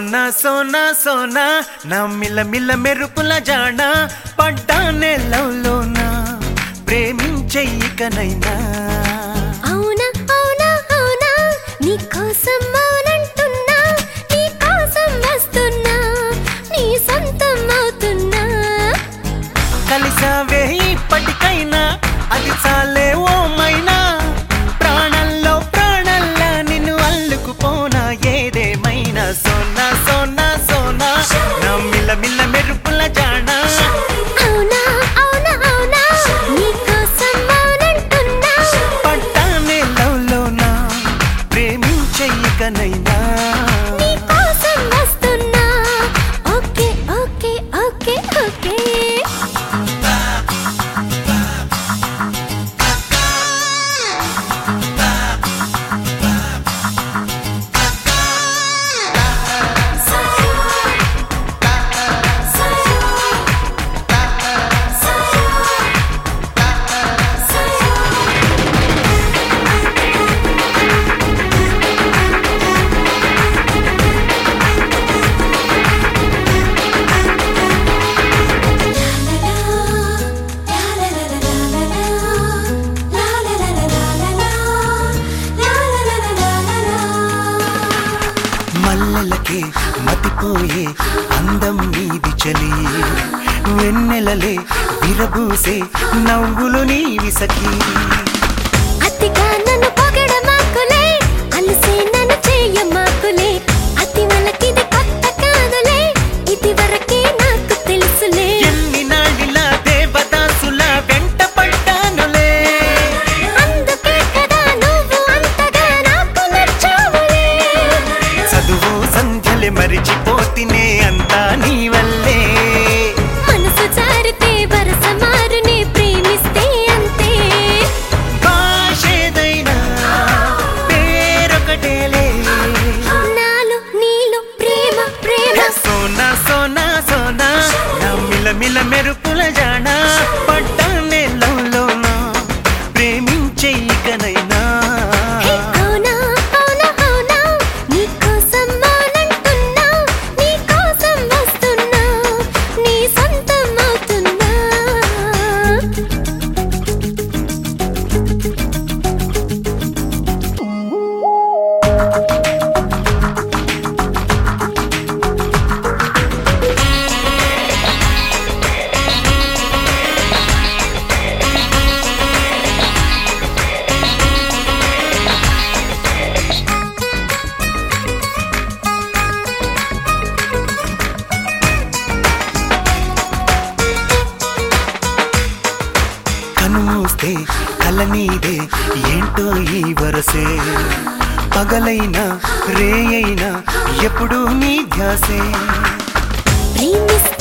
సోనా సోనా సోనా నా మిల్ల మిల్ల మెరుపుల జాణ పడ్డానే లవ్లోనా ప్రేమించే ఇకనైనా అవునా అవునా అవునా నీ కోసం మౌనంటున్నా నీ కోసం వస్తున్నా నీ సొంతం అవుతున్నా కలిసావే ఇప్పటికైనా అది చాలే ఓ మైనా ప్రాణంలో ప్రాణంలా నిన్ను అల్లుకుపోనా ఏదేమైనా సోనా సోనా సోనా నా మిల్ల మిల్ల మెరుపుల జాణ అవునా అవునా అవునా నీ కోసం మౌనంటున్నా పట్టానే లవ్లోనా ప్రేమించే ఇకనైనా నీ కోసం వస్తున్నా ఓకే ఓకే ఓకే ఓకే మల్లెలకే మతిపోయే అందం నీది చలి వెన్నెలలే విరబూసే నవ్వులు నీవి సఖీ అతిగా నన్ను పొగడమాకులే అలసే నన్ను చేయమాకులే అతి వలకిది కొత్త కాదులే ఇది వరకే నాకు తెలుసులే ఎన్ని నాళ్ళిలా దేవదాసుల వెంట పడ్డానులే అందుకే కదా నువ్వు అంతగా నాకు నచ్చావులే చదువు సంధ్యలే మరిచిపోతినే అంతా నీ వల్లే మనసు జారితే వరస మారునే ప్రేమిస్తే అంతే భాషేదైనా పేరొకటేలే నాలో నీలో ప్రేమ ప్రేమ సోనా సోనా సోనా నా మిల మిల మెరుపుల జానా పడ్డానే లవ్లోనా ప్రేమించే ఇకనైనా హే అవునా అవునా అవునా నీ కోసం మౌనంటున్నా నీ కోసం వస్తున్నా నీ సొంతం అవుతున్నా కను మూస్తే కల నీదే ఏంటో ఈ వరసే పగలైనా రేయైనా ఎప్పుడు నీ ధ్యాసే ప్రేమిస్తే